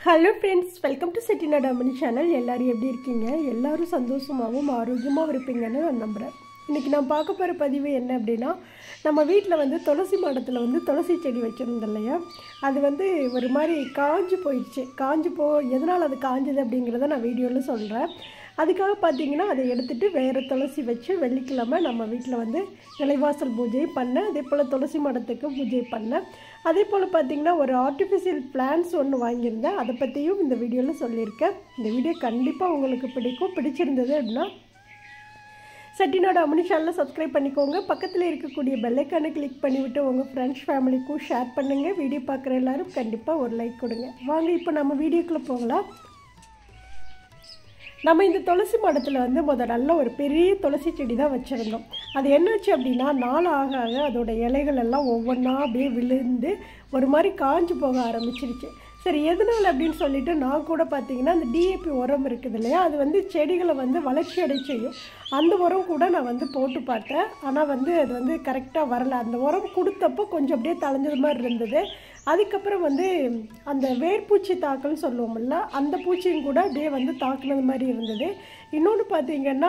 hello friends welcome to Chettinad Ammani channel எல்லாரும் எப்படி இருக்கீங்க எல்லாரும் சந்தோஷமாகவும் ஆரோக்கியமாகவும் இருப்பீங்கன்னு நான் நம்புகிறேன் இன்றைக்கி நான் பார்க்க போகிற பதிவு என்ன அப்படின்னா நம்ம வீட்டில் வந்து துளசி மாடத்தில் வந்து துளசி செடி வச்சுருந்தோம் இல்லையா அது வந்து ஒரு மாதிரி காஞ்சு போயிடுச்சு காஞ்சு போ எதனால் அது காஞ்சது அப்படிங்கிறத நான் வீடியோவில் சொல்கிறேன் அதுக்காக பார்த்தீங்கன்னா அதை எடுத்துகிட்டு வேறு துளசி வச்சு வெள்ளிக்கிழமை நம்ம வீட்டில் வந்து நிலைவாசல் பூஜை பண்ணேன் அதே போல் துளசி மடத்துக்கு பூஜை பண்ணேன் அதே போல் பார்த்தீங்கன்னா ஒரு ஆர்டிஃபிஷியல் பிளான்ஸ் ஒன்று வாங்கியிருந்தேன் அதை பற்றியும் இந்த வீடியோவில் சொல்லியிருக்கேன் இந்த வீடியோ கண்டிப்பாக உங்களுக்கு பிடிக்கும் பிடிச்சிருந்தது அப்படின்னா செட்டிநாடு அம்மனி சேனலை சப்ஸ்கிரைப் பண்ணிக்கோங்க பக்கத்தில் இருக்கக்கூடிய பெல்லைக்கானை கிளிக் பண்ணிவிட்டு உங்கள் ஃப்ரெண்ட்ஸ் ஃபேமிலிக்கும் ஷேர் பண்ணுங்கள் வீடியோ பார்க்குற எல்லாரும் கண்டிப்பாக ஒரு லைக் கொடுங்க வாங்க இப்போ நம்ம வீடியோக்குள்ளே போகலாம் நம்ம இந்த துளசி மடத்தில் வந்து முத நல்ல ஒரு பெரிய துளசி செடி தான் வச்சுருந்தோம் அது என்னாச்சு அப்படின்னா நாள் ஆக ஆக அதோட இலைகள் எல்லாம் ஒவ்வொன்றா அப்படியே விழுந்து ஒரு மாதிரி காஞ்சு போக ஆரம்பிச்சிருச்சு சரி எதனால் அப்படின்னு சொல்லிட்டு நான் கூட பார்த்தீங்கன்னா அந்த டிஏபி உரம் இருக்குது இல்லையா அது வந்து செடிகளை வந்து வளர்ச்சி அடை செய்யும் அந்த உரம் கூட நான் வந்து போட்டு பார்த்தேன் ஆனால் வந்து அது வந்து கரெக்டாக வரல அந்த உரம் கொடுத்தப்போ கொஞ்சம் அப்படியே தளைஞ்சது மாதிரி இருந்தது அதுக்கப்புறம் வந்து அந்த வேர்பூச்சி தாக்கல்னு சொல்லுவோம்ல அந்த பூச்சியும் கூட அப்படியே வந்து தாக்குனது மாதிரி இருந்தது இன்னொன்று பார்த்தீங்கன்னா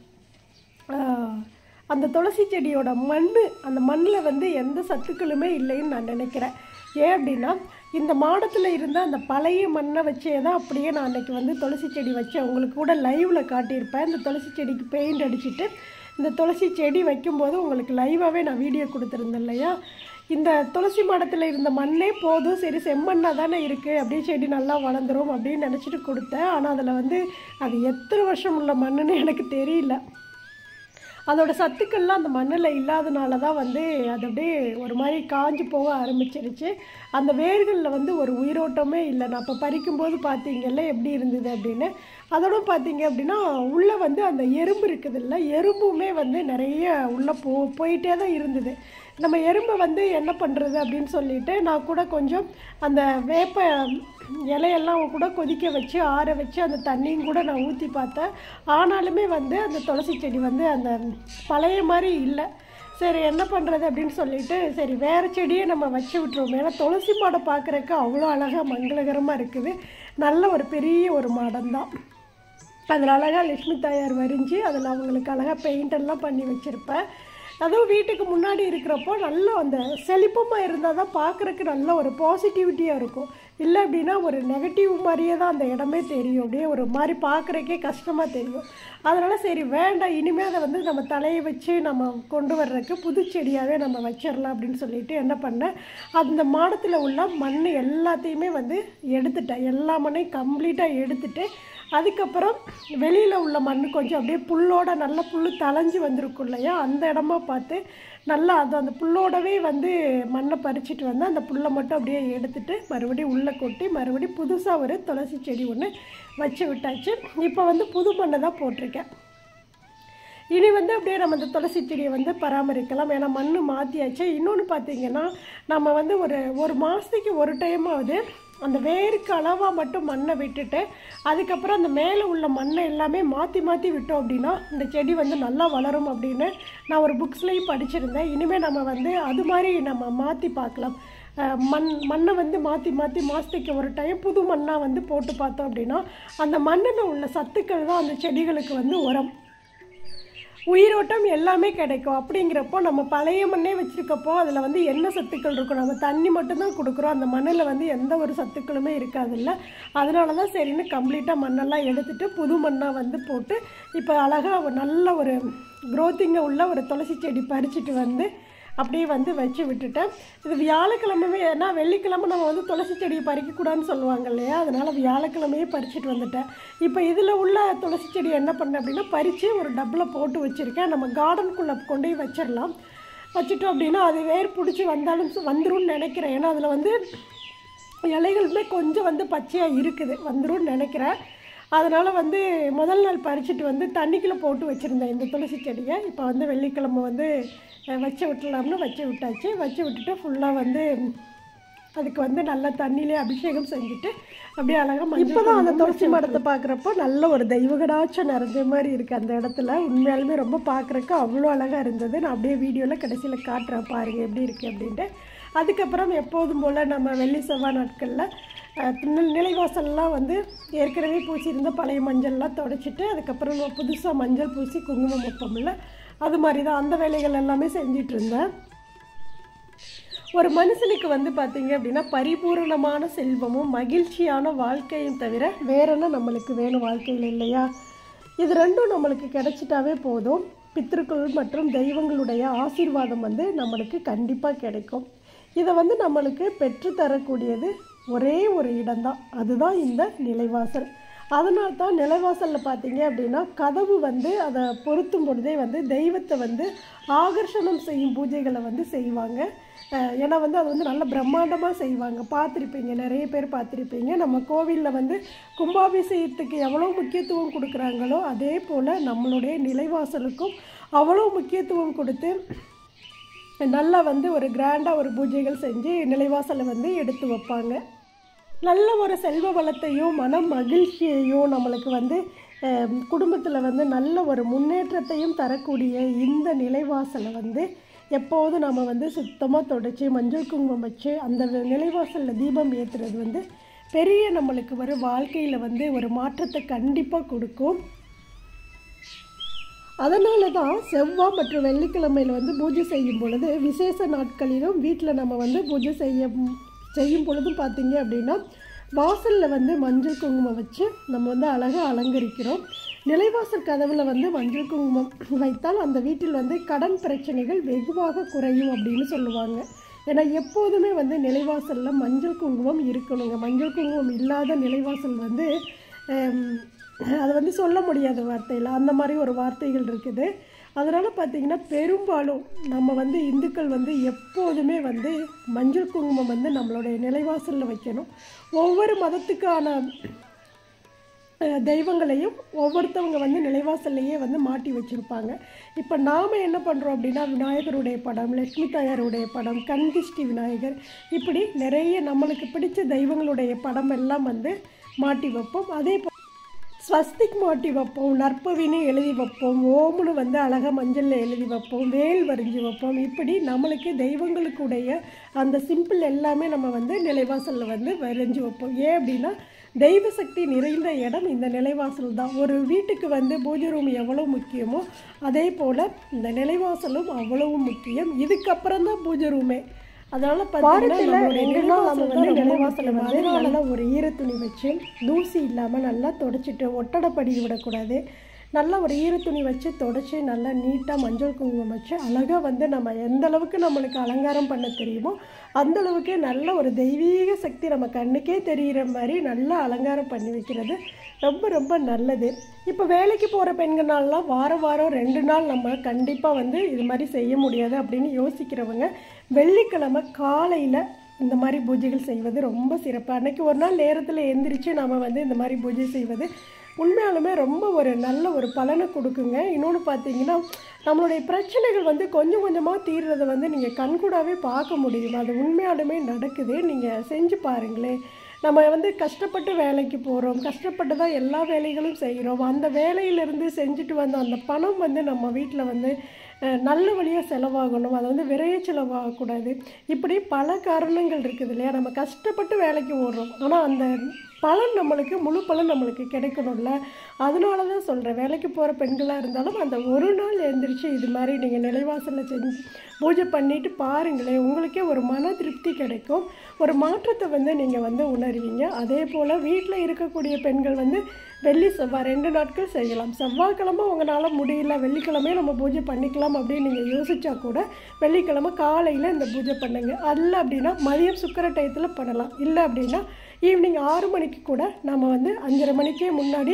ஆஹ், அந்த துளசி செடியோட மண் அந்த மண்ணில் வந்து எந்த சத்துக்களுமே இல்லைன்னு நான் நினைக்கிறேன் ஏன் அப்படின்னா இந்த மாடத்தில் இருந்த அந்த பழைய மண்ணை வச்சே தான் அப்படியே நான் அன்றைக்கி வந்து துளசி செடி வச்சேன் உங்களுக்கு கூட லைவில் காட்டியிருப்பேன் இந்த துளசி செடிக்கு பெயிண்ட் அடிச்சுட்டு இந்த துளசி செடி வைக்கும்போது உங்களுக்கு லைவாகவே நான் வீடியோ கொடுத்துருந்தேன் இல்லையா இந்த துளசி மாடத்தில் இருந்த மண்ணே போதும் சரி செம்மண்ணாக தானே இருக்குது அப்படியே செடி நல்லா வளர்ந்துரும் அப்படின்னு நினச்சிட்டு கொடுத்தேன் ஆனால் அதில் வந்து அது எத்தனை வருஷம் உள்ள மண்ணுன்னு எனக்கு தெரியல அதோட சத்துக்கள்லாம் அந்த மண்ணில் இல்லாதனால தான் வந்து அது அப்படியே ஒரு மாதிரி காஞ்சு போக ஆரம்பிச்சிருச்சு அந்த வேர்களில் வந்து ஒரு உயிரோட்டமே இல்லை நான் இப்போ பறிக்கும்போது பார்த்தீங்கல்ல எப்படி இருந்தது அப்படின்னு அதோட பார்த்தீங்க அப்படின்னா உள்ளே வந்து அந்த எறும்பு இருக்குதுல்ல எறும்புமே வந்து நிறைய உள்ளே போ போயிட்டே தான் இருந்தது நம்ம எறும்பை வந்து என்ன பண்ணுறது அப்படின்னு சொல்லிட்டு நான் கூட கொஞ்சம் அந்த வேப்ப இலையெல்லாம் கூட கொதிக்க வச்சு ஆற வச்சு அந்த தண்ணியும் கூட நான் ஊற்றி பார்த்தேன் ஆனாலுமே வந்து அந்த துளசி செடி வந்து அந்த பழைய மாதிரி இல்லை சரி என்ன பண்ணுறது அப்படின்னு சொல்லிட்டு சரி வேறு செடியே நம்ம வச்சு விட்டுருவோம் ஏன்னா துளசி மாடை பார்க்குறக்கு அவ்வளோ அழகாக மங்களகரமாக இருக்குது நல்ல ஒரு பெரிய ஒரு மாடம் தான் அதில் அழகாக லட்சுமி தாயார் வரைஞ்சி அதில் அவங்களுக்கு அழகாக பெயிண்ட் எல்லாம் பண்ணி வச்சுருப்பேன் அதுவும் வீட்டுக்கு முன்னாடி இருக்கிறப்போ நல்ல அந்த செழிப்பமாக இருந்தால் தான் பார்க்குறக்கு நல்ல ஒரு பாசிட்டிவிட்டியாக இருக்கும் இல்லை அப்படின்னா ஒரு நெகட்டிவ் மாதிரியே தான் அந்த இடமே தெரியும் அப்படியே ஒரு மாதிரி பார்க்குறக்கே கஷ்டமாக தெரியும் அதனால் சரி வேண்டாம் இனிமேல் அதை வந்து நம்ம தலையை வச்சு நம்ம கொண்டு வர்றதுக்கு புது செடியாகவே நம்ம வச்சிடலாம் அப்படின்னு சொல்லிட்டு என்ன பண்ணேன் அந்த மாடத்தில் உள்ள மண் எல்லாத்தையுமே வந்து எடுத்துட்டேன் எல்லா மண்ணையும் கம்ப்ளீட்டாக எடுத்துட்டு அதுக்கப்புறம் வெளியில் உள்ள மண் கொஞ்சம் அப்படியே புல்லோட நல்ல புல் தளைஞ்சு வந்திருக்கும் இல்லையா அந்த இடமா பார்த்து நல்லா அது அந்த புல்லோடவே வந்து மண்ணை பறிச்சிட்டு வந்து அந்த புல்லை மட்டும் அப்படியே எடுத்துட்டு மறுபடியும் உள்ளே கொட்டி மறுபடியும் புதுசாக ஒரு துளசி செடி ஒன்று வச்சு விட்டாச்சு இப்போ வந்து புது மண்ணை தான் போட்டிருக்கேன் இனி வந்து அப்படியே நம்ம இந்த துளசி செடியை வந்து பராமரிக்கலாம் ஏன்னா மண் மாற்றியாச்சு இன்னொன்று பார்த்தீங்கன்னா நம்ம வந்து ஒரு ஒரு மாதத்துக்கு ஒரு டைமாவது அந்த வேருக்கு அளவாக மட்டும் மண்ணை விட்டுட்டு அதுக்கப்புறம் அந்த மேலே உள்ள மண்ணை எல்லாமே மாற்றி மாற்றி விட்டோம் அப்படின்னா இந்த செடி வந்து நல்லா வளரும் அப்படின்னு நான் ஒரு புக்ஸ்லேயும் படிச்சிருந்தேன் இனிமேல் நம்ம வந்து அது மாதிரி நம்ம மாற்றி பார்க்கலாம் அஹ் மண் மண்ணை வந்து மாற்றி மாற்றி மாதத்துக்கு ஒரு டைம் புது மண்ணாக வந்து போட்டு பார்த்தோம் அப்படின்னா அந்த மண்ணில் உள்ள சத்துக்கள் தான் அந்த செடிகளுக்கு வந்து உரம் உயிரோட்டம் எல்லாமே கிடைக்கும் அப்படிங்கிறப்போ நம்ம பழைய மண்ணே வச்சுருக்கப்போ அதில் வந்து என்ன சத்துக்கள் இருக்கும் நம்ம தண்ணி மட்டும்தான் கொடுக்குறோம் அந்த மண்ணில் வந்து எந்த ஒரு சத்துக்களுமே இருக்காதுல்ல அதனால தான் சரின்னு கம்ப்ளீட்டாக மண்ணெல்லாம் எடுத்துட்டு புது மண்ணாக வந்து போட்டு இப்போ அழகாக ஒரு நல்ல ஒரு க்ரோத்திங்க உள்ள ஒரு துளசி செடி பறிச்சுட்டு வந்து அப்படியே வந்து வச்சு விட்டுட்டேன் இது வியாழக்கிழமையே ஏன்னா வெள்ளிக்கிழமை நம்ம வந்து துளசி செடியை பறிக்கக்கூடாதுன்னு சொல்லுவாங்க இல்லையா அதனால் வியாழக்கிழமையே பறிச்சுட்டு வந்துட்டேன் இப்போ இதில் உள்ள துளசி செடி என்ன பண்ணேன் அப்படின்னா பறித்து ஒரு டப்பில் போட்டு வச்சுருக்கேன் நம்ம கார்டனுக்குள்ளே கொண்டு போய் வச்சிடலாம் வச்சுட்டோம் அப்படின்னா அது வேர் பிடிச்சி வந்தாலும் சு- வந்துரும்னு நினைக்கிறேன் ஏன்னா அதில் வந்து இலைகளுமே கொஞ்சம் வந்து பச்சையாக இருக்குது வந்துரும்னு நினைக்கிறேன் அதனால் வந்து முதல் நாள் பறிச்சுட்டு வந்து தண்ணிக்குள்ளே போட்டு வச்சுருந்தேன் இந்த துளசி செடியை இப்போ வந்து வெள்ளிக்கிழமை வந்து அஹ், வச்சு விட்டுலாம்னு வச்சு விட்டாச்சு வச்சு விட்டுட்டு ஃபுல்லாக வந்து அதுக்கு வந்து நல்லா தண்ணியிலே அபிஷேகம் செஞ்சுட்டு அப்படியே அழகாக இப்போ தான் அந்த துளசி மரத்தை பார்க்குறப்போ நல்ல ஒரு தெய்வகடாச்சம் நிறைஞ்ச மாதிரி இருக்குது அந்த இடத்துல உண்மையாலுமே ரொம்ப பார்க்குறக்கு அவ்வளோ அழகாக இருந்தது நான் அப்படியே வீடியோவில் கடைசியில் காட்டுறேன் பாருங்கள் எப்படி இருக்குது அப்படின்ட்டு அதுக்கப்புறம் எப்போதும் போல் நம்ம வெள்ளி செவ்வாய் நாட்களில் அஹ், நில- நிலைவாசல்லாம் வந்து ஏற்கனவே பூசியிருந்த பழைய மஞ்சள்லாம் தொடச்சிட்டு அதுக்கப்புறம் நம்ம புதுசாக மஞ்சள் பூசி குங்குமம் வைப்போம்ல அது மாதிரி தான் அந்த வேலைகள் எல்லாமே செஞ்சிட்டு இருந்தேன் ஒரு மனுஷனுக்கு வந்து பார்த்தீங்க அப்படின்னா பரிபூரணமான செல்வமும் மகிழ்ச்சியான வாழ்க்கையும் தவிர வேற என்ன நம்மளுக்கு வேணும் வாழ்க்கையில் இல்லையா இது ரெண்டும் நம்மளுக்கு கிடைச்சிட்டாவே போதும் பித்திருக்கள் மற்றும் தெய்வங்களுடைய ஆசீர்வாதம் வந்து நம்மளுக்கு கண்டிப்பாக கிடைக்கும் இதை வந்து நம்மளுக்கு பெற்றுத்தரக்கூடியது ஒரே ஒரு இடம்தான் அதுதான் இந்த நிலைவாசல் அதனால தான் நிலைவாசலில் பார்த்தீங்க அப்படின்னா கதவு வந்து அதை பொருத்தும் பொழுதே வந்து தெய்வத்தை வந்து ஆகர்ஷணம் செய்யும் பூஜைகளை வந்து செய்வாங்க அஹ் ஏன்னா வந்து அது வந்து நல்ல பிரம்மாண்டமாக செய்வாங்க பார்த்துருப்பீங்க நிறைய பேர் பார்த்துருப்பீங்க நம்ம கோவிலில் வந்து கும்பாபிஷேகத்துக்கு எவ்வளோ முக்கியத்துவம் கொடுக்குறாங்களோ அதே போல் நம்மளுடைய நிலைவாசலுக்கும் அவ்வளோ முக்கியத்துவம் கொடுத்து நல்லா வந்து ஒரு கிராண்டாக ஒரு பூஜைகள் செஞ்சு நிலைவாசலை வந்து எடுத்து வைப்பாங்க நல்ல ஒரு செல்வ வளத்தையும் மன மகிழ்ச்சியையும் நம்மளுக்கு வந்து குடும்பத்தில் வந்து நல்ல ஒரு முன்னேற்றத்தையும் தரக்கூடிய இந்த நிலைவாசலை வந்து எப்போதும் நம்ம வந்து சுத்தமாக தொடச்சி மஞ்சள் குங்குமம் வச்சு அந்த நிலைவாசலில் தீபம் ஏற்றுறது வந்து பெரிய நம்மளுக்கு ஒரு வாழ்க்கையில் வந்து ஒரு மாற்றத்தை கண்டிப்பாக கொடுக்கும் அதனால தான் செவ்வாய் மற்றும் வெள்ளிக்கிழமையில் வந்து பூஜை செய்யும் பொழுது விசேஷ நாட்களிலும் வீட்டில் நம்ம வந்து பூஜை செய்ய செய்யும் பொழுதும் பார்த்தீங்க அப்படின்னா வாசலில் வந்து மஞ்சள் குங்குமம் வச்சு நம்ம வந்து அழகாக அலங்கரிக்கிறோம் நிலைவாசல் கதவில் வந்து மஞ்சள் குங்குமம் வைத்தால் அந்த வீட்டில் வந்து கடன் பிரச்சனைகள் வெகுவாக குறையும் அப்படின்னு சொல்லுவாங்க ஏன்னா எப்போதுமே வந்து நிலைவாசலில் மஞ்சள் குங்குமம் இருக்கணுங்க மஞ்சள் குங்குமம் இல்லாத நிலைவாசல் வந்து ஹம், அது வந்து சொல்ல முடியாத வார்த்தையில் அந்த மாதிரி ஒரு வார்த்தைகள் இருக்குது அதனால் பார்த்தீங்கன்னா பெரும்பாலும் நம்ம வந்து இந்துக்கள் வந்து எப்போதுமே வந்து மஞ்சள் குங்குமம் வந்து நம்மளுடைய நிலைவாசலில் வைக்கணும் ஒவ்வொரு மதத்துக்கான அஹ், தெய்வங்களையும் ஒவ்வொருத்தவங்க வந்து நிலைவாசல்லையே வந்து மாட்டி வச்சுருப்பாங்க இப்போ நாம் என்ன பண்ணுறோம் அப்படின்னா விநாயகருடைய படம் லட்சுமி தாயாருடைய படம் கண்திஷ்டி விநாயகர் இப்படி நிறைய நம்மளுக்கு பிடிச்ச தெய்வங்களுடைய படம் எல்லாம் வந்து மாட்டி வைப்போம் அதே போ ஸ்வஸ்திக் மாட்டி வைப்போம் நற்பவின்னு எழுதி வைப்போம் ஓம்னு வந்து அழகாக மஞ்சளில் எழுதி வைப்போம் வேல் வரைஞ்சி வைப்போம் இப்படி நம்மளுக்கு தெய்வங்களுக்குடைய அந்த சிம்பிள் எல்லாமே நம்ம வந்து நிலைவாசலில் வந்து வரைஞ்சி வைப்போம் ஏன் அப்படின்னா தெய்வ சக்தி நிறைந்த இடம் இந்த நிலைவாசல் தான் ஒரு வீட்டுக்கு வந்து பூஜை ரூம் எவ்வளோ முக்கியமோ அதே போல் இந்த நிலைவாசலும் அவ்வளவு முக்கியம் இதுக்கப்புறம் தான் பூஜை ரூமே அதனால பார்த்தீங்கன்னா நம்மளுடைய நிலைவாசல் வந்து நிலைவாசல் வந்து அதனால தான் ஒரு ஈரத்துணி வச்சு தூசி இல்லாமல் நல்லா தொடச்சிட்டு ஒட்டடப்படி விடக்கூடாது நல்லா ஒரு ஈரத்துணி வச்சு தொடச்சி நல்லா நீட்டாக மஞ்சள் குங்குமம் வச்சு அழகாக வந்து நம்ம எந்த அளவுக்கு நம்மளுக்கு அலங்காரம் பண்ண தெரியுமோ அந்த அளவுக்கு நல்ல ஒரு தெய்வீக சக்தி நம்ம கண்ணுக்கே தெரிகிற மாதிரி நல்லா அலங்காரம் பண்ணி வைக்கிறது ரொம்ப ரொம்ப நல்லது இப்போ வேலைக்கு போகிற பெண்கள்னாலாம் வாரம் வாரம் ரெண்டு நாள் நம்ம கண்டிப்பாக வந்து இது மாதிரி செய்ய முடியாது அப்படின்னு யோசிக்கிறவங்க வெள்ளிக்கிழமை காலையில் இந்த மாதிரி பூஜைகள் செய்வது ரொம்ப சிறப்பு அன்னைக்கு ஒரு நாள் நேரத்தில் எந்திரிச்சு நம்ம வந்து இந்த மாதிரி பூஜை செய்வது உண்மையாலுமே ரொம்ப ஒரு நல்ல ஒரு பலனை கொடுக்குங்க இன்னொன்று பார்த்தீங்கன்னா நம்மளுடைய பிரச்சனைகள் வந்து கொஞ்சம் கொஞ்சமாக தீர்றதை வந்து நீங்கள் கண்கூடாவே பார்க்க முடியும் அது உண்மையாலுமே நடக்குது நீங்கள் செஞ்சு பாருங்களேன் நம்ம வந்து கஷ்டப்பட்டு வேலைக்கு போகிறோம் கஷ்டப்பட்டு தான் எல்லா வேலைகளும் செய்கிறோம் அந்த வேலையிலேருந்து செஞ்சுட்டு வந்த அந்த பணம் வந்து நம்ம வீட்டில் வந்து அஹ், நல்ல வழியாக செலவாகணும் அது வந்து விரைய செலவாகக்கூடாது இப்படி பல காரணங்கள் இருக்குது இல்லையா நம்ம கஷ்டப்பட்டு வேலைக்கு ஓடுறோம் ஆனால் அந்த பலன் நம்மளுக்கு முழு பலன் நம்மளுக்கு கிடைக்கணும்ல அதனால தான் சொல்கிறேன் வேலைக்கு போகிற பெண்களாக இருந்தாலும் அந்த ஒரு நாள் எழுந்திரிச்சு இது மாதிரி நீங்கள் நிலைவாசலில் செஞ்சு பூஜை பண்ணிட்டு பாருங்களேன் உங்களுக்கே ஒரு மன திருப்தி கிடைக்கும் ஒரு மாற்றத்தை வந்து நீங்கள் வந்து உணர்வீங்க அதே போல் வீட்டில் இருக்கக்கூடிய பெண்கள் வந்து வெள்ளி செவ்வாய் ரெண்டு நாட்கள் செய்யலாம் செவ்வாய்க்கிழமை உங்களால் முடியல வெள்ளிக்கிழமையே நம்ம பூஜை பண்ணிக்கலாம் அப்படின்னு நீங்கள் யோசிச்சா கூட வெள்ளிக்கிழமை காலையில் இந்த பூஜை பண்ணுங்க அல்ல அப்படின்னா மதியம் சுக்கர டயத்தில் பண்ணலாம் இல்லை அப்படின்னா ஈவினிங் ஆறு மணிக்கு கூட நம்ம வந்து அஞ்சரை மணிக்கே முன்னாடி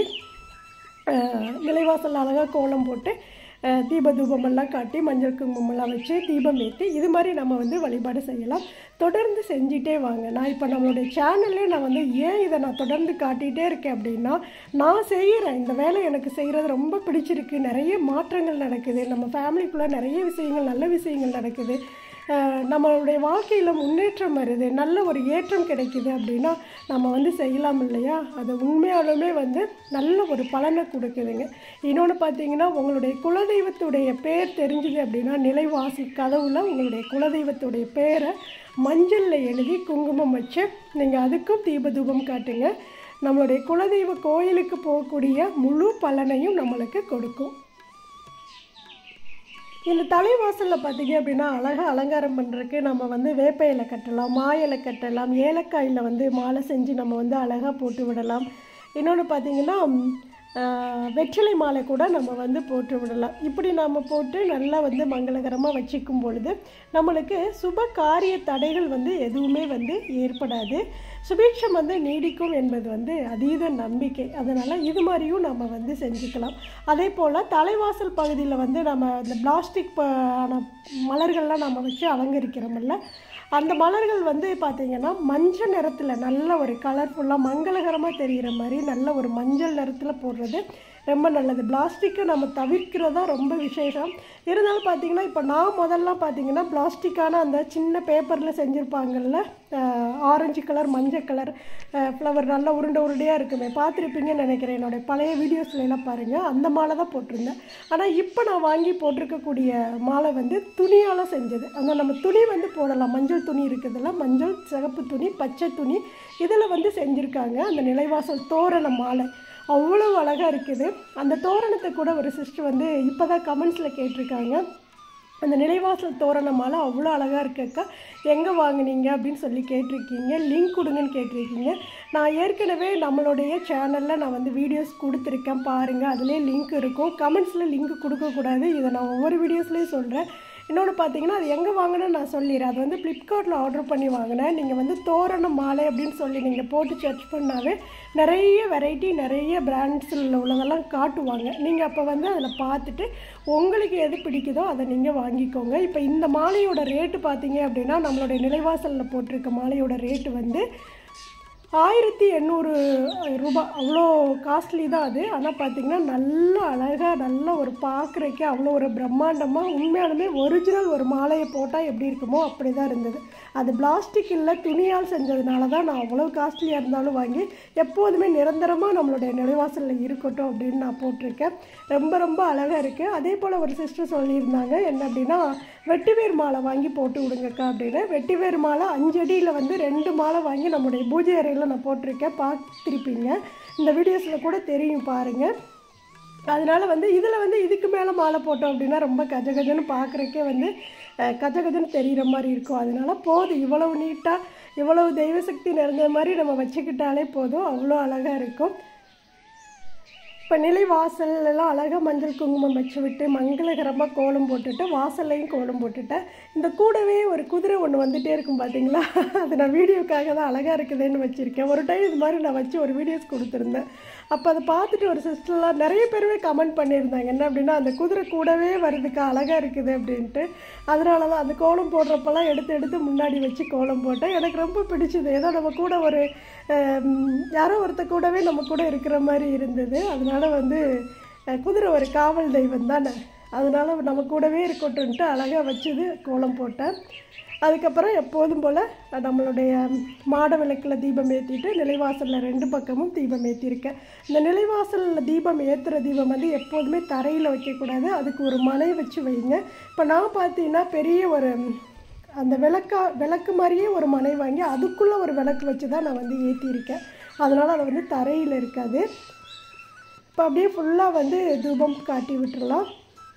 அஹ், நிலைவாசல் அழகாக கோலம் போட்டு அஹ், தீப தூபமெல்லாம் காட்டி மஞ்சள் குங்குமம்லாம் வச்சு தீபம் ஏற்றி இது மாதிரி நம்ம வந்து வழிபாடு செய்யலாம் தொடர்ந்து செஞ்சிட்டே வாங்க நான் இப்போ நம்மளுடைய சேனல்லே நான் வந்து ஏன் இதை நான் தொடர்ந்து காட்டிகிட்டே இருக்கேன் அப்படின்னா நான் செய்கிறேன் இந்த வேலை எனக்கு செய்கிறது ரொம்ப பிடிச்சிருக்கு நிறைய மாற்றங்கள் நடக்குது நம்ம ஃபேமிலிக்குள்ளே நிறைய விஷயங்கள் நல்ல விஷயங்கள் நடக்குது அஹ் நம்மளுடைய வாழ்க்கையில் முன்னேற்றம் வருது நல்ல ஒரு ஏற்றம் கிடைக்குது அப்படின்னா நம்ம வந்து செய்யலாம் இல்லையா அது உண்மையாலுமே வந்து நல்ல ஒரு பலனை கொடுக்குதுங்க இன்னொன்று பார்த்தீங்கன்னா உங்களுடைய குலதெய்வத்துடைய பேர் தெரிஞ்சுது அப்படின்னா நிலைவாசி கதவுல உங்களுடைய குலதெய்வத்துடைய பேரை மஞ்சளில் எழுதி குங்குமம் வச்சு நீங்கள் அதுக்கும் தீப தூபம் காட்டுங்க நம்மளுடைய குலதெய்வ கோயிலுக்கு போகக்கூடிய முழு பலனையும் நம்மளுக்கு கொடுக்கும் இந்த தலைவாசலில் பார்த்தீங்க அப்படின்னா அழகாக அலங்காரம் பண்ணுறதுக்கு நம்ம வந்து வேப்ப இலை கட்டலாம் மா இலை கட்டலாம் ஏலக்காயில் வந்து மாலை செஞ்சு நம்ம வந்து அழகாக போட்டு விடலாம் இன்னொன்று பார்த்தீங்கன்னா ம், ஆஹ், வெற்றிலை மாலை கூட நம்ம வந்து போட்டு விடலாம் இப்படி நம்ம போட்டு நல்லா வந்து மங்களகரமாக வச்சுக்கும் பொழுது நம்மளுக்கு சுப காரிய தடைகள் வந்து எதுவுமே வந்து ஏற்படாது சுபீட்சம் வந்து நீடிக்கும் என்பது வந்து அதீத நம்பிக்கை அதனால் இது மாதிரியும் நம்ம வந்து செஞ்சுக்கலாம் அதே போல் தலைவாசல் பகுதியில் வந்து நம்ம இந்த பிளாஸ்டிக் ஆன மலர்கள்லாம் நம்ம வச்சு அலங்கரிக்கிறோம்ல அந்த மலர்கள் வந்து பார்த்திங்கன்னா மஞ்சள் நிறத்தில் நல்ல ஒரு கலர்ஃபுல்லாக மங்களகரமாக தெரிகிற மாதிரி நல்ல ஒரு மஞ்சள் நிறத்தில் போடுறது ரொம்ப நல்லது பிளாஸ்டிக்கை நம்ம தவிர்க்கிறதா ரொம்ப விசேஷம் இருந்தாலும் பார்த்தீங்கன்னா இப்போ நான் முதல்ல பார்த்தீங்கன்னா பிளாஸ்டிக்கான அந்த சின்ன பேப்பரில் செஞ்சுருப்பாங்கல்ல ஆரஞ்சு கலர் மஞ்சள் கலர் ஃப்ளவர் நல்லா உருண்டை உருண்டையாக இருக்குமே பார்த்துருப்பீங்கன்னு நினைக்கிறேன் என்னோட பழைய வீடியோஸ்ல எல்லாம் பாருங்கள் அந்த மாலை தான் போட்டிருந்தேன் ஆனால் இப்போ நான் வாங்கி போட்டிருக்கக்கூடிய மாலை வந்து துணியால் செஞ்சது அந்த நம்ம துணி வந்து போடலாம் மஞ்சள் துணி இருக்குதுல்ல மஞ்சள் சிகப்பு துணி பச்சை துணி இதில் வந்து செஞ்சுருக்காங்க அந்த நிலைவாசல் தோரண மாலை அவ்வளோ அழகாக இருக்குது அந்த தோரணத்தை கூட ஒரு சிஸ்டர் வந்து இப்போ தான் கமெண்ட்ஸில் கேட்டிருக்காங்க அந்த நிலைவாசல் தோரண மாலை அவ்வளோ அழகாக இருக்கக்கா எங்கே வாங்குனீங்க அப்படின்னு சொல்லி கேட்டிருக்கீங்க லிங்க் கொடுங்கன்னு கேட்டிருக்கீங்க நான் ஏற்கனவே நம்மளுடைய சேனலில் நான் வந்து வீடியோஸ் கொடுத்துருக்கேன் பாருங்கள் அதுலேயே லிங்க் இருக்கும் கமெண்ட்ஸில் லிங்க் கொடுக்கக்கூடாது இதை நான் ஒவ்வொரு வீடியோஸ்லேயும் சொல்கிறேன் இன்னொன்று பார்த்தீங்கன்னா அது எங்கே வாங்கினேன்னு நான் சொல்லிடுறேன் அது வந்து ஃப்ளிப்கார்ட்டில் ஆர்டர் பண்ணி வாங்கினேன் நீங்கள் வந்து தோரண மாலை அப்படின்னு சொல்லி நீங்கள் போட்டு சர்ச் பண்ணாவே நிறைய வெரைட்டி நிறைய பிராண்ட்ஸில் உள்ளதெல்லாம் காட்டுவாங்க நீங்கள் அப்போ வந்து அதில் பார்த்துட்டு உங்களுக்கு எது பிடிக்குதோ அதை நீங்கள் வாங்கிக்கோங்க இப்போ இந்த மாலையோட ரேட்டு பார்த்தீங்க அப்படின்னா நம்மளுடைய நிலைவாசலில் போட்டிருக்க மாலையோட ரேட்டு வந்து ஆயிரத்தி எண்ணூறு ரூபாய் அவ்வளோ காஸ்ட்லி தான் அது ஆனால் பார்த்தீங்கன்னா நல்ல அழகாக நல்ல ஒரு பார்க்குறக்கே அவ்வளோ ஒரு பிரம்மாண்டமாக உண்மையாலுமே ஒரிஜினல் ஒரு மாலையை போட்டால் எப்படி இருக்குமோ அப்படி தான் இருந்தது அது பிளாஸ்டிக் இல்லை துணியால் செஞ்சதுனால தான் நான் அவ்வளோ காஸ்ட்லியாக இருந்தாலும் வாங்கி எப்போதுமே நிரந்தரமாக நம்மளுடைய நிலைவாசலில் இருக்கட்டும் அப்படின்னு நான் போட்டிருக்கேன் ரொம்ப ரொம்ப அழகாக இருக்குது அதே போல் ஒரு சிஸ்டர் சொல்லியிருந்தாங்க என்ன அப்படின்னா வெட்டிவேர் மாலை வாங்கி போட்டு விடுங்கக்கா அப்படின்னு வெட்டிவேர் மாலை அஞ்சு அடியில் வந்து ரெண்டு மாலை வாங்கி நம்முடைய பூஜை அறையில் நான் போட்டிருக்கேன் பார்த்துருப்பீங்க இந்த வீடியோஸில் கூட தெரியும் பாருங்கள் அதனால வந்து இதில் வந்து இதுக்கு மேலே மாலை போட்டோம் அப்படின்னா ரொம்ப கஜகஜன்னு பார்க்குறக்கே வந்து அஹ், கஜகஜன்னு தெரிகிற மாதிரி இருக்கும் அதனால போதும் இவ்வளவு நீட்டாக இவ்வளவு தெய்வசக்தி நிறைஞ்ச மாதிரி நம்ம வச்சுக்கிட்டாலே போதும் அவ்வளோ அழகாக இருக்கும் இப்போ நிலை வாசல் எல்லாம் அழகாக மஞ்சள் குங்குமம் வச்சு விட்டு மங்களகரமாக கோலம் போட்டுட்டு வாசல்லையும் கோலம் போட்டுட்டேன் இந்த கூடவே ஒரு குதிரை ஒன்று வந்துட்டே இருக்கும் பார்த்தீங்களா அது நான் வீடியோக்காக தான் அழகாக இருக்குதுன்னு வச்சுருக்கேன் ஒரு டைம் இது மாதிரி நான் வச்சு ஒரு வீடியோஸ் கொடுத்துருந்தேன் அப்போ அதை பார்த்துட்டு ஒரு சிஸ்டர்லாம் நிறைய பேருமே கமெண்ட் பண்ணியிருந்தாங்க என்ன அப்படின்னா அந்த குதிரை கூடவே வருதுக்கா அழகாக இருக்குது அப்படின்ட்டு அதனால தான் அந்த கோலம் போடுறப்பெல்லாம் எடுத்து எடுத்து முன்னாடி வச்சு கோலம் போட்டேன் எனக்கு ரொம்ப பிடிச்சது ஏதோ நம்ம கூட ஒரு ஹம், யாரோ ஒருத்த கூடவே நம்ம கூட இருக்கிற மாதிரி இருந்தது அதனால வந்து அஹ், குதிரை ஒரு காவல் தெய்வம் தானே அதனால நம்ம கூடவே இருக்கட்டும்ன்ட்டு அழகாக வச்சது கோலம் போட்டேன் அதுக்கப்புறம் எப்போதும் போல் நம்மளுடைய மாட விளக்கில் தீபம் ஏற்றிட்டு நிலைவாசலில் ரெண்டு பக்கமும் தீபம் ஏற்றிருக்கேன் இந்த நிலைவாசலில் தீபம் ஏற்றுற தீபம் வந்து எப்போதுமே தரையில் வைக்கக்கூடாது அதுக்கு ஒரு மனை வச்சு வைங்க இப்போ நான் பார்த்தீங்கன்னா பெரிய ஒரு அந்த விளக்கா விளக்கு மாதிரியே ஒரு மனை வாங்கி அதுக்குள்ளே ஒரு விளக்கு வச்சு தான் நான் வந்து ஏற்றிருக்கேன் அதனால் அது வந்து தரையில் இருக்காது இப்போ அப்படியே ஃபுல்லாக வந்து தூபம் காட்டி விட்டுறலாம்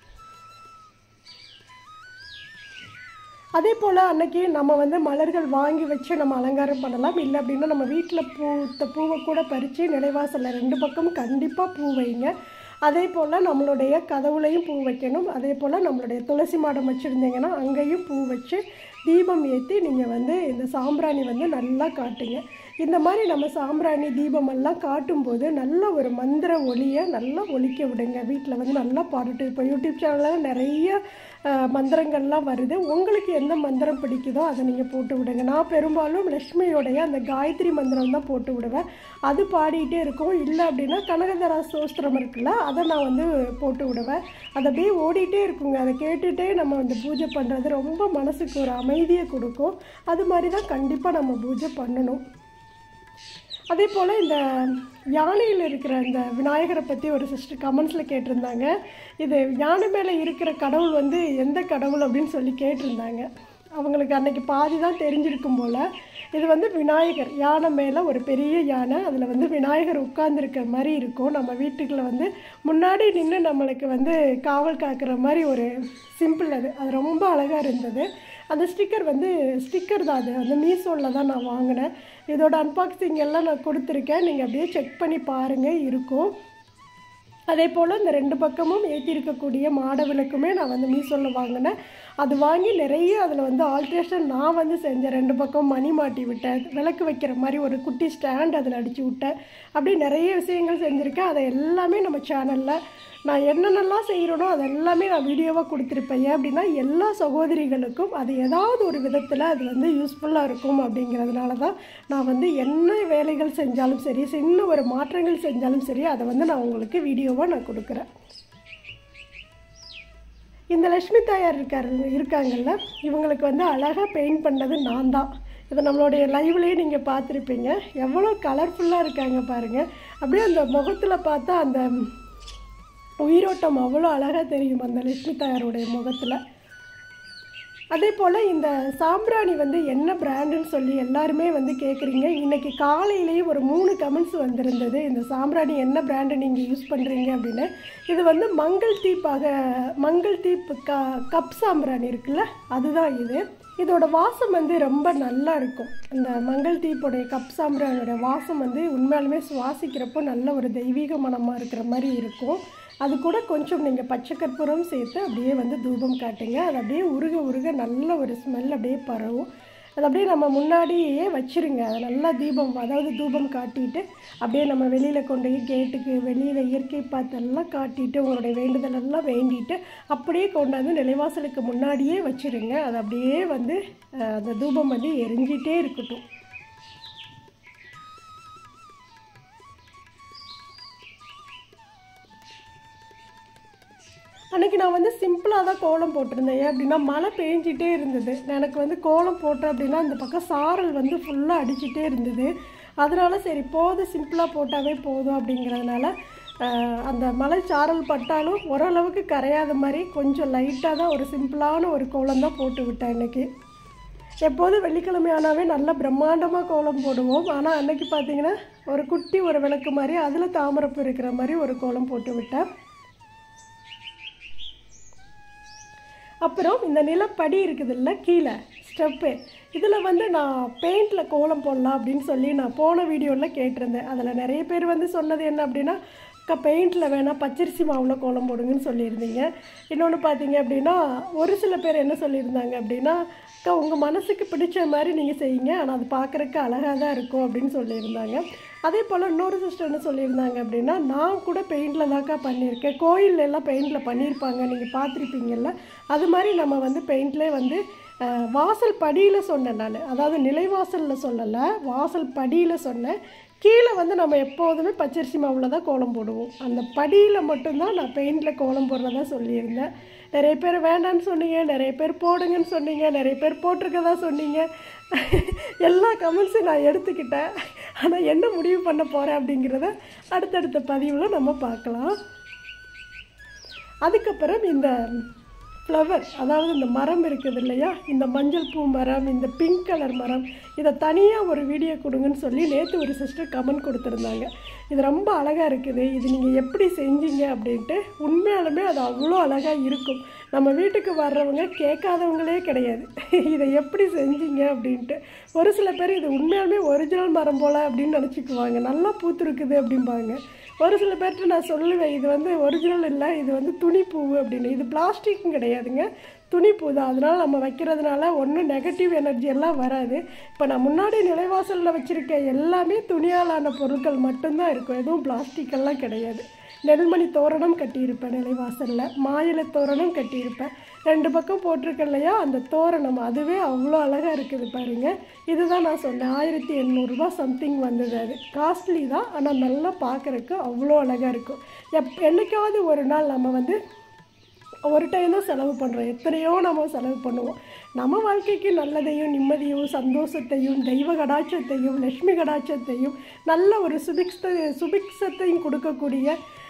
அதே போல் அன்னைக்கு நம்ம வந்து மலர்கள் வாங்கி வச்சு நம்ம அலங்காரம் பண்ணலாம் இல்லை அப்படின்னா நம்ம வீட்டில் பூத்த பூவை கூட பறித்து நிலைவாசலில் ரெண்டு பக்கமும் கண்டிப்பாக பூ வைங்க அதே போல் நம்மளுடைய கதவுலையும் பூ வைக்கணும் அதே போல் நம்மளுடைய துளசி மாடம் வச்சுருந்தீங்கன்னா அங்கேயும் பூ வச்சு தீபம் ஏற்றி நீங்கள் வந்து இந்த சாம்பிராணி வந்து நல்லா காட்டுங்க இந்த மாதிரி நம்ம சாம்பிராணி தீபமெல்லாம் காட்டும்போது நல்ல ஒரு மந்திர ஒளியை நல்லா ஒலிக்க விடுங்க வீட்டில் வந்து நல்லா பாடட்டு இப்போ யூடியூப் சேனலில் நிறைய அஹ், மந்திரங்கள்லாம் வருது உங்களுக்கு எந்த மந்திரம் பிடிக்குதோ அதை நீங்கள் போட்டு விடுங்க நான் பெரும்பாலும் லக்ஷ்மியோடைய அந்த காயத்ரி மந்திரம் தான் போட்டு விடுவேன் அது பாடிட்டே இருக்கும் இல்லை அப்படின்னா கனகதரா சோஸ்திரம் இருக்குல்ல அதை நான் வந்து போட்டு விடுவேன் அது அப்படியே ஓடிட்டே இருக்குங்க அதை கேட்டுகிட்டே நம்ம வந்து பூஜை பண்ணுறது ரொம்ப மனசுக்கு ஒரு அமைதியை கொடுக்கும் அது மாதிரி தான் கண்டிப்பாக நம்ம பூஜை பண்ணணும் அதே போல் இந்த யானையில் இருக்கிற இந்த விநாயகரை பற்றி ஒரு சிஸ்டர் கமெண்ட்ஸில் கேட்டிருந்தாங்க இது யானை மேலே இருக்கிற கடவுள் வந்து எந்த கடவுள் அப்படின்னு சொல்லி கேட்டிருந்தாங்க அவங்களுக்கு அன்னைக்கு பாதி தான் தெரிஞ்சிருக்கும் போல் இது வந்து விநாயகர் யானை மேலே ஒரு பெரிய யானை அதில் வந்து விநாயகர் உட்கார்ந்துருக்கிற மாதிரி இருக்கும் நம்ம வீட்டுக்குள்ள வந்து முன்னாடி நின்று நம்மளுக்கு வந்து காவல் காக்கிற மாதிரி ஒரு சிம்பிள் அது அது ரொம்ப அழகாக இருந்தது அந்த ஸ்டிக்கர் வந்து ஸ்டிக்கர் தான் அது அந்த மீஷோவில் தான் நான் வாங்கினேன் இதோட அன்பாக்சிங் எல்லாம் நான் கொடுத்துருக்கேன் நீங்கள் அப்படியே செக் பண்ணி பாருங்கள் இருக்கும் அதே போல் இந்த ரெண்டு பக்கமும் ஏற்றிருக்கக்கூடிய மாட விளக்குமே நான் வந்து மீஷோவில் வாங்கினேன் அது வாங்கி நிறைய அதில் வந்து ஆல்ட்ரேஷன் நான் வந்து செஞ்சேன் ரெண்டு பக்கம் மணி மாட்டி விட்டேன் விளக்கு வைக்கிற மாதிரி ஒரு குட்டி ஸ்டாண்ட் அதில் அடித்து விட்டேன் அப்படி நிறைய விஷயங்கள் செஞ்சுருக்கேன் அதை எல்லாமே நம்ம சேனலில் நான் என்னென்னலாம் செய்கிறேனோ அது எல்லாமே நான் வீடியோவாக கொடுத்துருப்பேன் ஏன் அப்படின்னா எல்லா சகோதரிகளுக்கும் அது ஏதாவது ஒரு விதத்தில் அது வந்து யூஸ்ஃபுல்லாக இருக்கும் அப்படிங்கிறதுனால தான் நான் வந்து என்ன வேலைகள் செஞ்சாலும் சரி சின்ன ஒரு மாற்றங்கள் செஞ்சாலும் சரி அதை வந்து நான் உங்களுக்கு வீடியோவாக நான் கொடுக்குறேன் இந்த லக்ஷ்மி தாயார் இருக்கார் இருக்காங்கல்ல இவங்களுக்கு வந்து அழகாக பெயிண்ட் பண்ணது நான் தான் இதை நம்மளுடைய லைவ்லேயே நீங்கள் பார்த்துருப்பீங்க எவ்வளோ கலர்ஃபுல்லாக இருக்காங்க பாருங்கள் அப்படியே அந்த முகத்தில் பார்த்தா அந்த உயிரோட்டம் அவ்வளோ அழகாக தெரியும் அந்த லட்சுமி தாயாருடைய முகத்தில் அதே போல் இந்த சாம்பிராணி வந்து என்ன பிராண்டுன்னு சொல்லி எல்லாருமே வந்து கேட்குறீங்க இன்றைக்கி காலையிலேயே ஒரு மூணு கமெண்ட்ஸ் வந்திருந்தது இந்த சாம்பிராணி என்ன பிராண்டு நீங்கள் யூஸ் பண்ணுறீங்க அப்படின்னு இது வந்து மங்கள் தீப்பாக மங்கள் தீப் க கப் சாம்பிராணி இருக்குல்ல அதுதான் இது இதோட வாசம் வந்து ரொம்ப நல்லா இருக்கும் இந்த மங்கள் தீப்போடைய கப் சாம்பிராணியோட வாசம் வந்து உண்மையாலுமே சுவாசிக்கிறப்போ நல்ல ஒரு தெய்வீக மனமாக இருக்கிற மாதிரி இருக்கும் அது கூட கொஞ்சம் நீங்கள் பச்சை கற்பூரம் சேர்த்து அப்படியே வந்து தூபம் காட்டுங்க அது அப்படியே உருக உருக நல்ல ஒரு ஸ்மெல் அப்படியே பரவும் அது அப்படியே நம்ம முன்னாடியே வச்சுருங்க அதை நல்லா தீபம் அதாவது தூபம் காட்டிட்டு அப்படியே நம்ம வெளியில் கொண்டு போய் கேட்டுக்கு வெளியில் இயற்கை பார்த்தெல்லாம் காட்டிட்டு உங்களுடைய வேண்டுதல் எல்லாம் வேண்டிட்டு அப்படியே கொண்டாந்து நிலைவாசலுக்கு முன்னாடியே வச்சுருங்க அது அப்படியே வந்து அஹ், அந்த தூபம் வந்து எரிஞ்சிட்டே இருக்கட்டும் அன்றைக்கி நான் வந்து சிம்பிளாக தான் கோலம் போட்டிருந்தேன் ஏன் அப்படின்னா மழை பெஞ்சிட்டே இருந்தது எனக்கு வந்து கோலம் போட்டேன் அப்படின்னா இந்த பக்கம் சாரல் வந்து ஃபுல்லாக அடிச்சிட்டே இருந்தது அதனால சரி போதும் சிம்பிளாக போட்டாவே போதும் அப்படிங்கிறதுனால ஆஹ், அந்த மலை சாரல் பட்டாலும் ஓரளவுக்கு கரையாத மாதிரி கொஞ்சம் லைட்டாக தான் ஒரு சிம்பிளான ஒரு கோலம் தான் போட்டு விட்டேன் இன்னைக்கு எப்போதும் வெள்ளிக்கிழமை ஆனாவே நல்லா பிரம்மாண்டமாக கோலம் போடுவோம் ஆனால் அன்னைக்கு பார்த்தீங்கன்னா ஒரு குட்டி ஒரு விளக்கு மாதிரி அதில் தாமரப்பு இருக்கிற மாதிரி ஒரு கோலம் போட்டு விட்டேன் அப்புறம் இந்த நிலப்படி இருக்குதுல்ல கீழே ஸ்டெப்பு இதில் வந்து நான் பெயிண்டில் கோலம் போடலாம் அப்படின்னு சொல்லி நான் போன வீடியோவில் கேட்டிருந்தேன் அதில் நிறைய பேர் வந்து சொன்னது என்ன அப்படின்னா அக்கா பெயிண்டில் வேணால் பச்சரிசி மாவில் கோலம் போடுங்கன்னு சொல்லியிருந்தீங்க இன்னொன்று பார்த்தீங்க அப்படின்னா ஒரு சில பேர் என்ன சொல்லியிருந்தாங்க அப்படின்னா அக்கா உங்கள் மனசுக்கு பிடிச்ச மாதிரி நீங்கள் செய்யுங்க ஆனால் அது பார்க்குறக்கு அழகாக தான் இருக்கும் அப்படின்னு சொல்லியிருந்தாங்க அதே போல் இன்னொரு சிஸ்டர் என்ன சொல்லியிருந்தாங்க அப்படின்னா நான் கூட பெயிண்டில் தான்க்கா பண்ணியிருக்கேன் கோயில்ல எல்லாம் பெயிண்டில் பண்ணியிருப்பாங்க நீங்கள் பார்த்துருப்பீங்கல்ல அது மாதிரி நம்ம வந்து பெயிண்ட்லேயே வந்து அஹ், வாசல் படியில் சொன்னேன் நான் அதாவது நிலைவாசலில் சொல்லலை வாசல் படியில் சொன்னேன் கீழே வந்து நம்ம எப்போதுமே பச்சரிசி மாவில் தான் கோலம் போடுவோம் அந்த படியில் மட்டும்தான் நான் பெயிண்டில் கோலம் போடுறதா சொல்லியிருந்தேன் நிறைய பேர் வேண்டான்னு சொன்னீங்க நிறைய பேர் போடுங்கன்னு சொன்னீங்க நிறைய பேர் போட்டிருக்கதா சொன்னீங்க எல்லா கமெண்ட்ஸும் நான் எடுத்துக்கிட்டேன் ஆனால் என்ன முடிவு பண்ண போகிறேன் அப்படிங்கிறத அடுத்தடுத்த பதிவில் நம்ம பார்க்கலாம் அதுக்கப்புறம் இந்த ஃப்ளவர் அதாவது இந்த மரம் இருக்குது இல்லையா இந்த மஞ்சள் பூ மரம் இந்த பிங்க் கலர் மரம் இதை தனியாக ஒரு வீடியோ கொடுங்கன்னு சொல்லி நேற்று ஒரு சிஸ்டர் கமெண்ட் கொடுத்துருந்தாங்க இது ரொம்ப அழகாக இருக்குது இது நீங்கள் எப்படி செஞ்சீங்க அப்படின்ட்டு உண்மையாலுமே அது அவ்வளோ அழகாக இருக்கும் நம்ம வீட்டுக்கு வர்றவங்க கேட்காதவங்களே கிடையாது இதை எப்படி செஞ்சீங்க அப்படின்ட்டு ஒரு சில பேர் இது உண்மையாலுமே ஒரிஜினல் மரம் போல் அப்படின்னு நினச்சிக்குவாங்க நல்லா பூத்துருக்குது அப்படிம்பாங்க ஒரு சில பேர்கிட்ட நான் சொல்லுவேன் இது வந்து ஒரிஜினல் இல்லை இது வந்து துணிப்பூ அப்படின்னு இது பிளாஸ்டிக்கும் கிடையாதுங்க துணிப்பூ தான் அதனால் நம்ம வைக்கிறதுனால ஒன்றும் நெகட்டிவ் எனர்ஜி எல்லாம் வராது இப்போ நான் முன்னாடி நிலைவாசலில் வச்சுருக்க எல்லாமே துணியாலான பொருட்கள் மட்டும்தான் இருக்கும் எதுவும் பிளாஸ்டிக் எல்லாம் கிடையாது நெல்மணி தோரணம் கட்டியிருப்பேன் நிலைவாசலில் மாயிலை தோரணம் கட்டியிருப்பேன் ரெண்டு பக்கம் போட்டிருக்கேன் இல்லையா அந்த தோரணம் அதுவே அவ்வளோ அழகாக இருக்குது பாருங்க இதுதான் நான் சொன்னேன் ஆயிரத்தி எண்ணூறுரூபா சம்திங் வந்தது அது காஸ்ட்லி தான் ஆனால் நல்லா பார்க்குறக்கு அவ்வளோ அழகாக இருக்கும் எப் என்னைக்காவது ஒரு நாள் நம்ம வந்து ஒரு டைம் தான் செலவு பண்ணுறோம் எத்தனையோ நம்ம செலவு பண்ணுவோம் நம்ம வாழ்க்கைக்கு நல்லதையும் நிம்மதியும் சந்தோஷத்தையும் தெய்வ கடாட்சத்தையும் லக்ஷ்மி கடாட்சத்தையும் நல்ல ஒரு சுபிக்ஷ சுபிக்ஷத்தையும் கொடுக்கக்கூடிய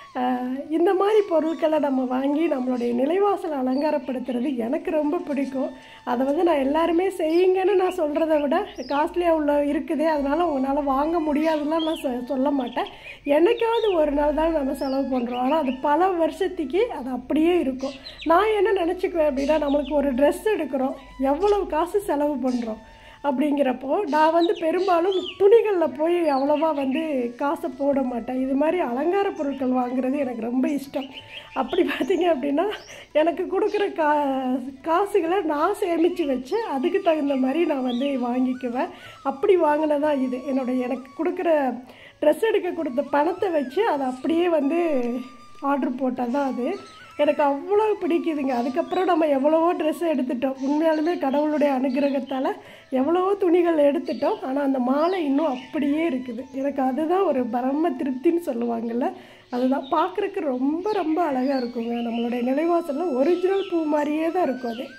ஆஹ் இந்த மாதிரி பொருட்களை நம்ம வாங்கி நம்மளுடைய நிலைவாசலை அலங்காரப்படுத்துறது எனக்கு ரொம்ப பிடிக்கும் அதை வந்து நான் எல்லாருமே செய்யுங்கன்னு நான் சொல்கிறத விட காஸ்ட்லியாக உள்ள இருக்குது அதனால் உங்களால் வாங்க முடியாதுலாம் நான் சொ- சொல்ல மாட்டேன் என்னைக்காவது ஒரு நாள் தான் நம்ம செலவு பண்ணுறோம் ஆனால் அது பல வருஷத்துக்கு அது அப்படியே இருக்கும் நான் என்ன நினச்சிக்குவேன் அப்படின்னா நம்மளுக்கு ஒரு ட்ரெஸ் எடுக்கிறோம் எவ்வளவு காசு செலவு பண்ணுறோம் அப்படிங்கிறப்போ நான் வந்து பெரும்பாலும் துணிகளில் போய் அவ்வளோவா வந்து காசை போட மாட்டேன் இது மாதிரி அலங்கார பொருட்கள் வாங்குறது எனக்கு ரொம்ப இஷ்டம் அப்படி பார்த்தீங்க அப்படின்னா எனக்கு கொடுக்குற கா காசுகளை நான் சேமித்து வச்சு அதுக்கு தகுந்த மாதிரி நான் வந்து வாங்கிக்குவேன் அப்படி வாங்கினதா இது என்னோட எனக்கு கொடுக்குற ட்ரெஸ் எடுக்க கொடுத்த பணத்தை வச்சு அதை அப்படியே வந்து ஆர்டர் போட்டால் தான் அது எனக்கு அவ்வளோ பிடிக்குதுங்க அதுக்கப்புறம் நம்ம எவ்வளவோ ட்ரெஸ் எடுத்துட்டோம் உண்மையாலுமே கடவுளுடைய அனுகிரகத்தால் எவ்வளவோ துணிகள் எடுத்துட்டோம் ஆனால் அந்த மாலை இன்னும் அப்படியே இருக்குது எனக்கு அதுதான் ஒரு பரம திருப்தின்னு சொல்லுவாங்கள்ல அதுதான் பார்க்குறக்கு ரொம்ப ரொம்ப அழகாக இருக்குங்க நம்மளுடைய நிலைவாசலில் ஒரிஜினல் பூ மாதிரியே தான் இருக்கும் அது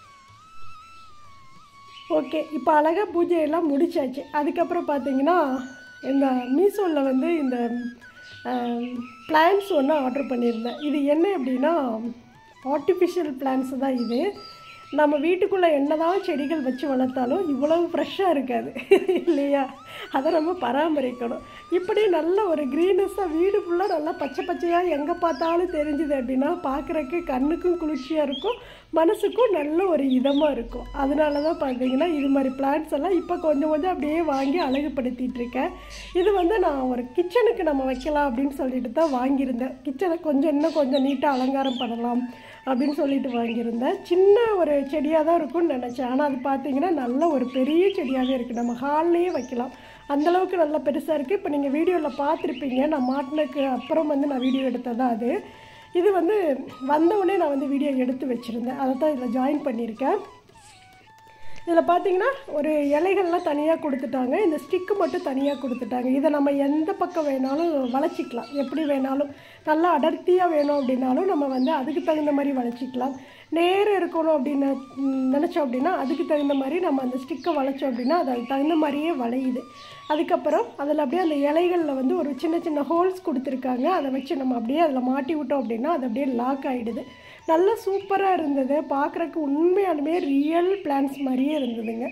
ஓகே இப்போ அழகாக பூஜையெல்லாம் முடிச்சாச்சு அதுக்கப்புறம் பார்த்தீங்கன்னா இந்த மீஷோவில் வந்து இந்த பிளான்ஸ் ஒன்று ஆர்டர் பண்ணியிருந்தேன் இது என்ன அப்படின்னா ஆர்டிஃபிஷியல் பிளான்ஸ் தான் இது நம்ம வீட்டுக்குள்ளே என்னதான் செடிகள் வச்சு வளர்த்தாலும் இவ்வளவு ஃப்ரெஷ்ஷாக இருக்காது இல்லையா அதை நம்ம பராமரிக்கணும் இப்படி நல்ல ஒரு க்ரீனஸாக வீடு ஃபுல்லாக நல்லா பச்சை பச்சையாக எங்கே பார்த்தாலும் தெரிஞ்சுது அப்படின்னா பார்க்குறக்கு கண்ணுக்கும் குளிர்ச்சியாக இருக்கும் மனசுக்கும் நல்ல ஒரு இதமாக இருக்கும் அதனால தான் பார்த்தீங்கன்னா இது மாதிரி பிளான்ஸ் எல்லாம் இப்போ கொஞ்சம் கொஞ்சம் அப்படியே வாங்கி அழகுபடுத்திட்டு இருக்கேன் இது வந்து நான் ஒரு கிச்சனுக்கு நம்ம வைக்கலாம் அப்படின்னு சொல்லிட்டு தான் வாங்கியிருந்தேன் கிச்சனை கொஞ்சம் இன்னும் கொஞ்சம் நீட்டாக அலங்காரம் பண்ணலாம் அப்படின்னு சொல்லிட்டு வாங்கியிருந்தேன் சின்ன ஒரு செடியாக தான் இருக்கும்னு நினச்சேன் ஆனால் அது பார்த்தீங்கன்னா நல்ல ஒரு பெரிய செடியாகவே இருக்குது நம்ம ஹால்லேயே வைக்கலாம் அந்தளவுக்கு நல்லா பெருசாக இருக்குது இப்போ நீங்கள் வீடியோவில் பார்த்துருப்பீங்க நான் மாட்டினக்கு அப்புறம் வந்து நான் வீடியோ எடுத்ததா அது இது வந்து வந்தவுடனே நான் வந்து வீடியோ எடுத்து வச்சுருந்தேன் அதை தான் இதில் ஜாயின் பண்ணியிருக்கேன் இதில் பார்த்தீங்கன்னா ஒரு இலைகள்லாம் தனியாக கொடுத்துட்டாங்க இந்த ஸ்டிக்கு மட்டும் தனியாக கொடுத்துட்டாங்க இதை நம்ம எந்த பக்கம் வேணாலும் வளைச்சிக்கலாம் எப்படி வேணாலும் நல்லா அடர்த்தியாக வேணும் அப்படின்னாலும் நம்ம வந்து அதுக்கு தகுந்த மாதிரி வளைச்சிக்கலாம் நேரம் இருக்கணும் அப்படின்னு ம், நினச்சோம் அப்படின்னா அதுக்கு தகுந்த மாதிரி நம்ம அந்த ஸ்டிக்கை வளைச்சோம் அப்படின்னா அது அதுக்கு தகுந்த மாதிரியே வளையுது அதுக்கப்புறம் அதில் அப்படியே அந்த இலைகளில் வந்து ஒரு சின்ன சின்ன ஹோல்ஸ் கொடுத்துருக்காங்க அதை வச்சு நம்ம அப்படியே அதில் மாட்டி விட்டோம் அப்படின்னா அது அப்படியே லாக் ஆகிடுது நல்லா சூப்பராக இருந்தது பார்க்குறக்கு உண்மையாலுமே ரியல் பிளான்ஸ் மாதிரியே இருந்ததுங்க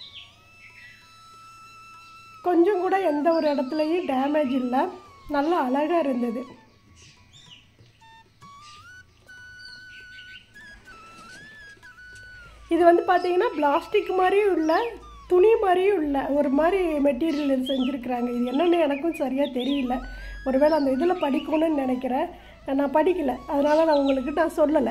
கொஞ்சம் கூட எந்த ஒரு இடத்துலையும் டேமேஜ் இல்லை நல்லா அழகாக இருந்தது இது வந்து பார்த்தீங்கன்னா பிளாஸ்டிக் மாதிரியும் இல்லை துணி மாதிரியும் இல்லை ஒரு மாதிரி மெட்டீரியல் இது செஞ்சுருக்குறாங்க இது என்னென்னு எனக்கும் சரியாக தெரியல ஒருவேளை அந்த இதில் படிக்கணும்னு நினைக்கிறேன் நான் படிக்கலை அதனால் நான் உங்களுக்கு நான் சொல்லலை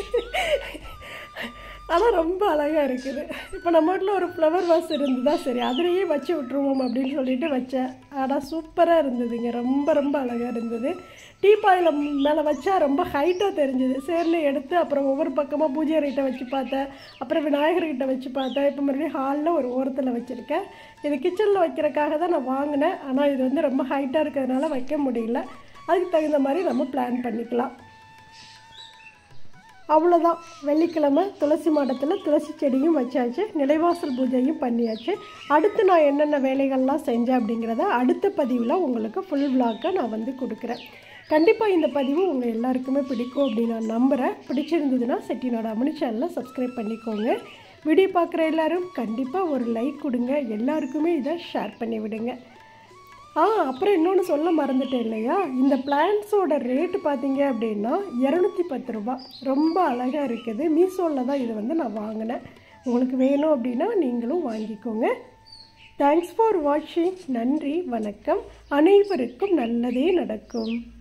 ஆனால் ரொம்ப அழகாக இருக்குது இப்போ நம்ம வீட்டில் ஒரு ஃப்ளவர் வாஸ் இருந்ததா சரி அதுலேயே வச்சு விட்ருவோம் அப்படின்னு சொல்லிட்டு வச்சேன் ஆனால் சூப்பராக இருந்ததுங்க ரொம்ப ரொம்ப அழகாக இருந்தது டீப்பாயில் மேலே வச்சா ரொம்ப ஹைட்டாக தெரிஞ்சுது சரின்னு எடுத்து அப்புறம் ஒவ்வொரு பக்கமாக பூஜை அறைகிட்ட வச்சு பார்த்தேன் அப்புறம் விநாயகர்கிட்ட வச்சு பார்த்தேன் இப்போ மறுபடியும் ஹாலில் ஒரு ஓரத்தில் வச்சுருக்கேன் இது கிச்சனில் வைக்கிறக்காக தான் நான் வாங்கினேன் ஆனால் இது வந்து ரொம்ப ஹைட்டாக இருக்கிறதுனால வைக்க முடியல அதுக்கு தகுந்த மாதிரி நம்ம பிளான் பண்ணிக்கலாம் அவ்வளோதான் வெள்ளிக்கிழமை துளசி மாடத்தில் துளசி செடியும் வச்சாச்சு நிலைவாசல் பூஜையும் பண்ணியாச்சு அடுத்து நான் என்னென்ன வேலைகள்லாம் செஞ்சேன் அப்படிங்கிறத அடுத்த பதிவில் உங்களுக்கு ஃபுல் விளாக்கை நான் வந்து கொடுக்குறேன் கண்டிப்பாக இந்த பதிவு உங்கள் எல்லாருக்குமே பிடிக்கும் அப்படின்னு நான் நம்புகிறேன் பிடிச்சிருந்ததுன்னா செட்டினோட அமனி சேனலை சப்ஸ்கிரைப் பண்ணிக்கோங்க வீடியோ பார்க்குற எல்லாரும் கண்டிப்பாக ஒரு லைக் கொடுங்க எல்லாருக்குமே இதை ஷேர் பண்ணி விடுங்க ஆ அப்புறம் இன்னொன்று சொல்ல மறந்துட்டேன் இல்லையா இந்த பிளான்ஸோட ரேட்டு பார்த்தீங்க அப்படின்னா இரநூத்தி பத்து ரூபா ரொம்ப அழகாக இருக்குது மீஷோவில் தான் இது வந்து நான் வாங்கினேன் உங்களுக்கு வேணும் அப்படின்னா நீங்களும் வாங்கிக்கோங்க தேங்க்ஸ் ஃபார் வாட்சிங் நன்றி வணக்கம் அனைவருக்கும் நல்லதே நடக்கும்